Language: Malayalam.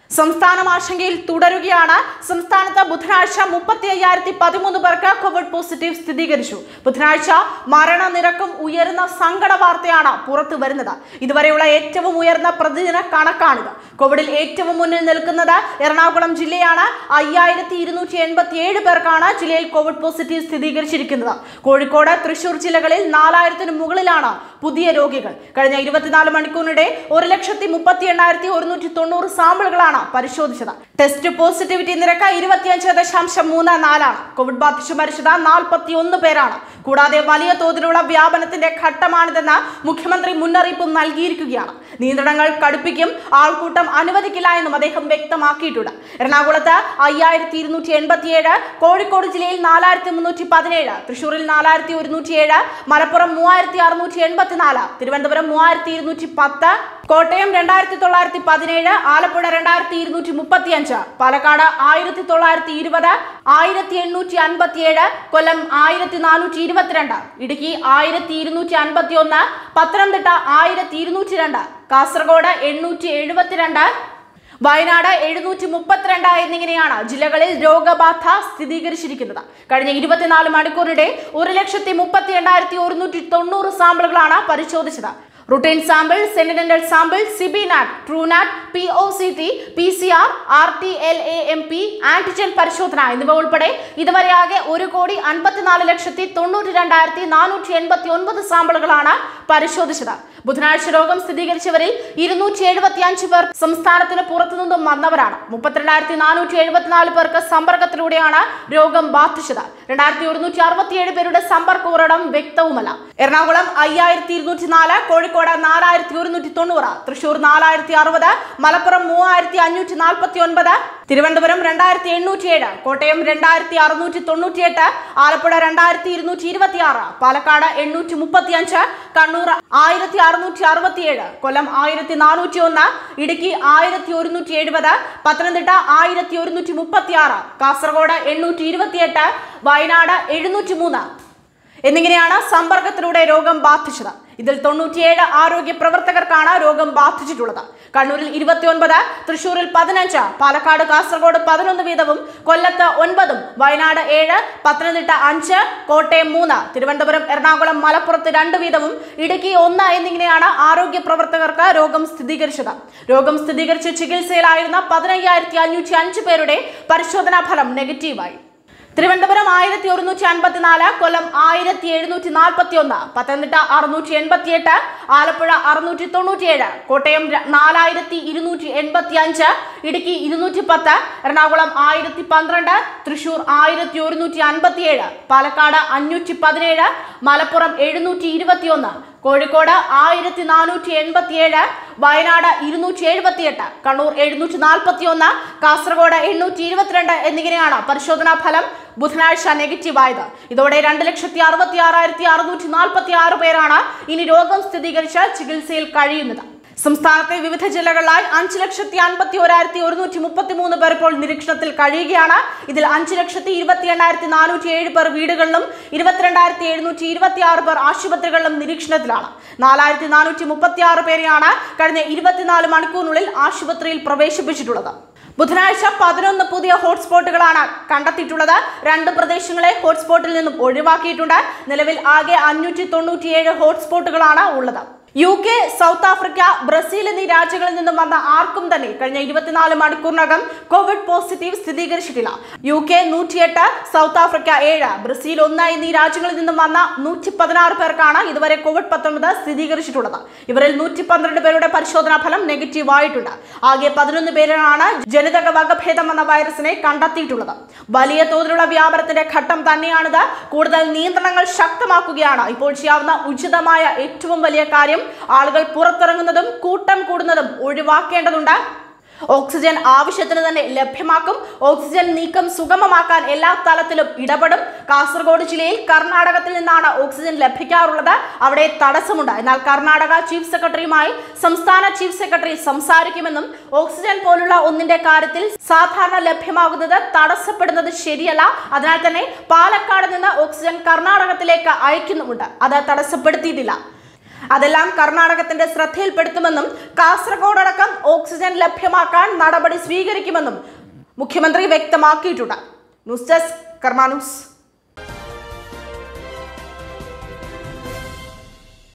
സംസ്ഥാനം ആശങ്കയിൽ തുടരുകയാണ് സംസ്ഥാനത്ത് ബുധനാഴ്ച മുപ്പത്തി അയ്യായിരത്തി പതിമൂന്ന് പേർക്ക് കോവിഡ് പോസിറ്റീവ് സ്ഥിരീകരിച്ചു ബുധനാഴ്ച മരണനിരക്കും ഉയരുന്ന സങ്കട വാർത്തയാണ് പുറത്തു വരുന്നത് ഇതുവരെയുള്ള ഏറ്റവും ഉയർന്ന പ്രതിദിന കണക്കാണിത് കോവിഡിൽ ഏറ്റവും മുന്നിൽ നിൽക്കുന്നത് എറണാകുളം ജില്ലയാണ് അയ്യായിരത്തി ഇരുന്നൂറ്റി എൺപത്തി ഏഴ് പേർക്കാണ് ജില്ലയിൽ കോവിഡ് പോസിറ്റീവ് സ്ഥിരീകരിച്ചിരിക്കുന്നത് കോഴിക്കോട് തൃശൂർ ജില്ലകളിൽ നാലായിരത്തിന് മുകളിലാണ് പുതിയ രോഗികൾ കഴിഞ്ഞ ഇരുപത്തിനാല് മണിക്കൂറിനിടെ ഒരു ലക്ഷത്തി മുപ്പത്തി എണ്ണായിരത്തി ഒരുന്നൂറ്റി തൊണ്ണൂറ് സാമ്പിളുകളാണ് പരിശോധിച്ചത് ടെസ്റ്റ് പോസിറ്റിവിറ്റി നിരക്ക് ഇരുപത്തിയഞ്ച് ദശാംശം മൂന്ന് നാലാണ് കോവിഡ് ബാധിച്ച് മരിച്ചത് നാൽപ്പത്തി ഒന്ന് പേരാണ് കൂടാതെ വലിയ തോതിലുള്ള വ്യാപനത്തിന്റെ ഘട്ടമാണിതെന്ന് മുഖ്യമന്ത്രി മുന്നറിയിപ്പും നൽകിയിരിക്കുകയാണ് നിയന്ത്രണങ്ങൾ കടുപ്പിക്കും ആൾക്കൂട്ടം അനുവദിക്കില്ല എന്നും അദ്ദേഹം വ്യക്തമാക്കിയിട്ടുണ്ട് എറണാകുളത്ത് അയ്യായിരത്തി ഇരുന്നൂറ്റി എൺപത്തിയേഴ് കോഴിക്കോട് ജില്ലയിൽ നാലായിരത്തി മുന്നൂറ്റി പതിനേഴ് തൃശൂരിൽ നാലായിരത്തി ഒരുന്നൂറ്റിയേഴ് മലപ്പുറം മൂവായിരത്തി അറുന്നൂറ്റി എൺപത്തിനാല് തിരുവനന്തപുരം മൂവായിരത്തി ഇരുന്നൂറ്റി പത്ത് കോട്ടയം രണ്ടായിരത്തി തൊള്ളായിരത്തി പതിനേഴ് ആലപ്പുഴ രണ്ടായിരത്തി ഇരുന്നൂറ്റി മുപ്പത്തി അഞ്ച് പാലക്കാട് ആയിരത്തി തൊള്ളായിരത്തി ഇരുപത് ആയിരത്തി എണ്ണൂറ്റി അൻപത്തിയേഴ് കൊല്ലം ആയിരത്തി നാനൂറ്റി ഇരുപത്തിരണ്ട് ഇടുക്കി ആയിരത്തി ഇരുന്നൂറ്റി അൻപത്തി ഒന്ന് പത്തനംതിട്ട ആയിരത്തി ഇരുന്നൂറ്റി രണ്ട് കാസർഗോഡ് എണ്ണൂറ്റി എഴുപത്തിരണ്ട് വയനാട് എഴുന്നൂറ്റി മുപ്പത്തിരണ്ട് എന്നിങ്ങനെയാണ് ജില്ലകളിൽ രോഗബാധ സ്ഥിരീകരിച്ചിരിക്കുന്നത് കഴിഞ്ഞ ഇരുപത്തിനാല് മണിക്കൂറിനിടെ ഒരു ലക്ഷത്തി മുപ്പത്തി എണ്ണായിരത്തി ഒരുന്നൂറ്റി തൊണ്ണൂറ് സാമ്പിളുകളാണ് പരിശോധിച്ചത് routine sample sentinel sample CBNAAT TrueNat P O C T P C R R T L A M P antigen പരിശോധന എന്നിവ ഉൾപ്പെടെ ഇതുവരെ ആകെ ഒരു കോടി അൻപത്തിനാല് ലക്ഷത്തി തൊണ്ണൂറ്റി രണ്ടായിരത്തി നാനൂറ്റി എൺപത്തി ഒൻപത് സാമ്പിളുകളാണ് പരിശോധിച്ചത് ബുധനാഴ്ച രോഗം സ്ഥിരീകരിച്ചവരിൽ ഇരുന്നൂറ്റി എഴുപത്തി അഞ്ച് പേർ സംസ്ഥാനത്തിന് പുറത്തുനിന്നും വന്നവരാണ് മുപ്പത്തിരണ്ടായിരത്തി നാനൂറ്റി എഴുപത്തിനാല് പേർക്ക് സമ്പർക്കത്തിലൂടെയാണ് രോഗം ബാധിച്ചത് രണ്ടായിരത്തി ഒരുന്നൂറ്റി അറുപത്തിയേഴ് പേരുടെ സമ്പർക്ക ഉറവിടം വ്യക്തവുമല്ല എറണാകുളം അയ്യായിരത്തി ഇരുന്നൂറ്റി നാല് കോഴിക്കോട് നാലായിരത്തി ഒരുന്നൂറ്റി തൊണ്ണൂറ് തൃശൂർ നാലായിരത്തി അറുപത് മലപ്പുറം മൂവായിരത്തി അഞ്ഞൂറ്റി നാൽപ്പത്തി ഒൻപത് തിരുവനന്തപുരം രണ്ടായിരത്തി എണ്ണൂറ്റി ഏഴ് കോട്ടയം രണ്ടായിരത്തി അറുന്നൂറ്റി തൊണ്ണൂറ്റിയെട്ട് ആലപ്പുഴ രണ്ടായിരത്തി ഇരുന്നൂറ്റി ഇരുപത്തി ആറ് പാലക്കാട് എണ്ണൂറ്റി മുപ്പത്തി അഞ്ച് കണ്ണൂർ ആയിരത്തി അറുന്നൂറ്റി അറുപത്തിയേഴ് കൊല്ലം ആയിരത്തി നാനൂറ്റി ഒന്ന് ഇടുക്കി ആയിരത്തി ഒരുന്നൂറ്റി എഴുപത് പത്തനംതിട്ട ആയിരത്തി ഒരുന്നൂറ്റി മുപ്പത്തി ആറ് കാസർഗോഡ് എണ്ണൂറ്റി ഇരുപത്തിയെട്ട് വയനാട് എഴുന്നൂറ്റി മൂന്ന് എന്നിങ്ങനെയാണ് സമ്പർക്കത്തിലൂടെ രോഗം ബാധിച്ചത് ഇതിൽ തൊണ്ണൂറ്റിയേഴ് ആരോഗ്യ പ്രവർത്തകർക്കാണ് രോഗം ബാധിച്ചിട്ടുള്ളത് കണ്ണൂരിൽ ഇരുപത്തിയൊൻപത് തൃശൂരിൽ പതിനഞ്ച് പാലക്കാട് കാസർഗോഡ് പതിനൊന്ന് വീതവും കൊല്ലത്ത് ഒൻപതും വയനാട് ഏഴ് പത്തനംതിട്ട അഞ്ച് കോട്ടയം മൂന്ന് തിരുവനന്തപുരം എറണാകുളം മലപ്പുറത്ത് രണ്ട് വീതവും ഇടുക്കി ഒന്ന് എന്നിങ്ങനെയാണ് ആരോഗ്യ പ്രവർത്തകർക്ക് രോഗം സ്ഥിരീകരിച്ചത് രോഗം സ്ഥിരീകരിച്ച് ചികിത്സയിലായിരുന്ന പതിനയ്യായിരത്തി അഞ്ഞൂറ്റി അഞ്ച് പേരുടെ പരിശോധനാ ഫലം നെഗറ്റീവായി തിരുവനന്തപുരം ആയിരത്തി ഒരുന്നൂറ്റി അൻപത്തിനാല് കൊല്ലം ആയിരത്തി എഴുന്നൂറ്റി നാൽപ്പത്തി ഒന്ന് പത്തനംതിട്ട അറുന്നൂറ്റി എൺപത്തിയെട്ട് ആലപ്പുഴ അറുന്നൂറ്റി തൊണ്ണൂറ്റിയേഴ് കോട്ടയം ര- നാലായിരത്തി ഇരുന്നൂറ്റി എൺപത്തി അഞ്ച് ഇടുക്കി ഇരുന്നൂറ്റി പത്ത് എറണാകുളം ആയിരത്തി പന്ത്രണ്ട് തൃശൂർ ആയിരത്തി ഒരുന്നൂറ്റി അൻപത്തിയേഴ് പാലക്കാട് അഞ്ഞൂറ്റി പതിനേഴ് മലപ്പുറം എഴുന്നൂറ്റി ഇരുപത്തിയൊന്ന് കോഴിക്കോട് ആയിരത്തി നാനൂറ്റി എൺപത്തിയേഴ് വയനാട് ഇരുന്നൂറ്റി എഴുപത്തിയെട്ട് കണ്ണൂർ എഴുന്നൂറ്റി നാൽപ്പത്തി ഒന്ന് കാസർഗോഡ് എണ്ണൂറ്റി ഇരുപത്തിരണ്ട് എന്നിങ്ങനെയാണ് പരിശോധനാ ഫലം ബുധനാഴ്ച നെഗറ്റീവായത് ഇതോടെ രണ്ട് ലക്ഷത്തി അറുപത്തി ആറായിരത്തി അറുന്നൂറ്റി നാൽപ്പത്തി ആറ് പേരാണ് ഇനി രോഗം സ്ഥിരീകരിച്ച് ചികിത്സയിൽ കഴിയുന്നത് സംസ്ഥാനത്തെ വിവിധ ജില്ലകളിലായി അഞ്ച് ലക്ഷത്തി അൻപത്തി ഒരായിരത്തി ഒരുന്നൂറ്റി മുപ്പത്തി മൂന്ന് പേർ ഇപ്പോൾ നിരീക്ഷണത്തിൽ കഴിയുകയാണ് ഇതിൽ അഞ്ച് ലക്ഷത്തി ഇരുപത്തി എണ്ണായിരത്തി നാനൂറ്റി ഏഴ് പേർ വീടുകളിലും ഇരുപത്തിരണ്ടായിരത്തി എഴുന്നൂറ്റി ഇരുപത്തി ആറ് പേർ ആശുപത്രികളിലും നിരീക്ഷണത്തിലാണ് നാലായിരത്തി നാനൂറ്റി മുപ്പത്തി ആറ് പേരെയാണ് കഴിഞ്ഞ ഇരുപത്തിനാല് മണിക്കൂറിനുള്ളിൽ ആശുപത്രിയിൽ പ്രവേശിപ്പിച്ചിട്ടുള്ളത് ബുധനാഴ്ച പതിനൊന്ന് പുതിയ ഹോട്ട്സ്പോട്ടുകളാണ് കണ്ടെത്തിയിട്ടുള്ളത് രണ്ട് പ്രദേശങ്ങളെ ഹോട്ട്സ്പോട്ടിൽ നിന്നും ഒഴിവാക്കിയിട്ടുണ്ട് നിലവിൽ ആകെ അഞ്ഞൂറ്റി തൊണ്ണൂറ്റിയേഴ് ഹോട്ട്സ്പോട്ടുകളാണ് ഉള്ളത് U K South Africa Brazil എന്നീ രാജ്യങ്ങളിൽ നിന്നും വന്ന ആർക്കും തന്നെ കഴിഞ്ഞ ഇരുപത്തിനാല് മണിക്കൂറിനകം കോവിഡ് പോസിറ്റീവ് സ്ഥിരീകരിച്ചിട്ടില്ല യു കെ നൂറ്റിയെട്ട് സൗത്ത് ആഫ്രിക്ക ഏഴ് ബ്രസീൽ ഒന്ന് എന്നീ രാജ്യങ്ങളിൽ നിന്നും വന്ന നൂറ്റി പതിനാറ് പേർക്കാണ് ഇതുവരെ കോവിഡ് പത്തൊൻപത് സ്ഥിരീകരിച്ചിട്ടുള്ളത് ഇവരിൽ നൂറ്റി പന്ത്രണ്ട് പേരുടെ പരിശോധനാ ഫലം നെഗറ്റീവ് ആയിട്ടുണ്ട് ആകെ പതിനൊന്ന് പേരാണ് ജനിതക വകഭേദം എന്ന വൈറസിനെ കണ്ടെത്തിയിട്ടുള്ളത് വലിയ തോതിലുള്ള വ്യാപനത്തിന്റെ ഘട്ടം തന്നെയാണിത് കൂടുതൽ നിയന്ത്രണങ്ങൾ ശക്തമാക്കുകയാണ് ഇപ്പോൾ ചെയ്യാവുന്ന ഉചിതമായ ഏറ്റവും വലിയ കാര്യം ആളുകൾ പുറത്തിറങ്ങുന്നതും കൂട്ടം കൂടുന്നതും ഒഴിവാക്കേണ്ടതുണ്ട് ഓക്സിജൻ ആവശ്യത്തിന് തന്നെ ലഭ്യമാക്കും ഓക്സിജൻ നീക്കം സുഗമമാക്കാൻ എല്ലാ തലത്തിലും ഇടപെടും കാസർഗോഡ് ജില്ലയിൽ കർണാടകത്തിൽ നിന്നാണ് ഓക്സിജൻ ലഭിക്കാറുള്ളത് അവിടെ തടസ്സമുണ്ട് എന്നാൽ കർണാടക ചീഫ് സെക്രട്ടറിയുമായി സംസ്ഥാന ചീഫ് സെക്രട്ടറി സംസാരിക്കുമെന്നും ഓക്സിജൻ പോലുള്ള ഒന്നിന്റെ കാര്യത്തിൽ സാധാരണ ലഭ്യമാകുന്നത് തടസ്സപ്പെടുന്നത് ശരിയല്ല അതിനാൽ തന്നെ പാലക്കാട് നിന്ന് ഓക്സിജൻ കർണാടകത്തിലേക്ക് അയക്കുന്നുമുണ്ട് അത് തടസ്സപ്പെടുത്തിയിട്ടില്ല അതെല്ലാം കർണാടകത്തിന്റെ ശ്രദ്ധയിൽപ്പെടുത്തുമെന്നും കാസർഗോഡ് അടക്കം ഓക്സിജൻ ലഭ്യമാക്കാൻ നടപടി സ്വീകരിക്കുമെന്നും മുഖ്യമന്ത്രി വ്യക്തമാക്കിയിട്ടുണ്ട് ന്യൂസ് ഡെസ്ക് കർമാ ന്യൂസ്